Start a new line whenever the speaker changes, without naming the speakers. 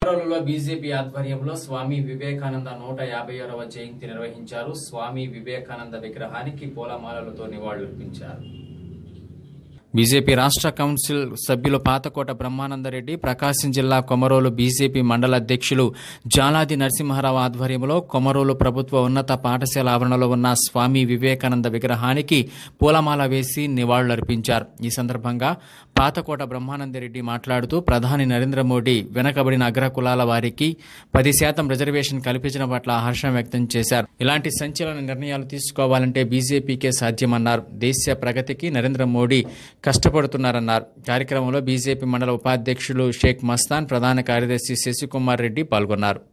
కొమరోలులో BJP ఆధ్వర్యంలో స్వామి వివేకానంద నూట యాభై ఆరవ జయంతి నిర్వహించారు స్వామి వివేకానంద విగ్రహానికి పూలమాలలతో నివాళులర్పించారు బీజేపీ రాష్ట్ర కౌన్సిల్ సభ్యులు పాతకోట బ్రహ్మానందరెడ్డి ప్రకాశం జిల్లా కొమరోలు బీజేపీ మండల అధ్యక్షులు జాలాది నరసింహారావు ఆధ్వర్యంలో కొమరోలు ప్రభుత్వ ఉన్నత పాఠశాల ఆవరణలో ఉన్న స్వామి వివేకానంద విగ్రహానికి పూలమాల వేసి నివాళులర్పించారు ఈ సందర్భంగా పాతకోట బ్రహ్మానందరెడ్డి మాట్లాడుతూ ప్రధాని నరేంద్ర మోడీ వెనకబడిన అగ్ర కులాల వారికి పది శాతం రిజర్వేషన్ కల్పించడం పట్ల హర్షం వ్యక్తం చేశారు ఇలాంటి సంచలన నిర్ణయాలు తీసుకోవాలంటే బీజేపీకే సాధ్యమన్నారు దేశ ప్రగతికి నరేంద్ర మోడీ కష్టపడుతున్నారన్నారు కార్యక్రమంలో బీజేపీ మండల ఉపాధ్యక్షులు షేక్ మస్తాన్ ప్రధాన కార్యదర్శి శశికుమార్ రెడ్డి పాల్గొన్నారు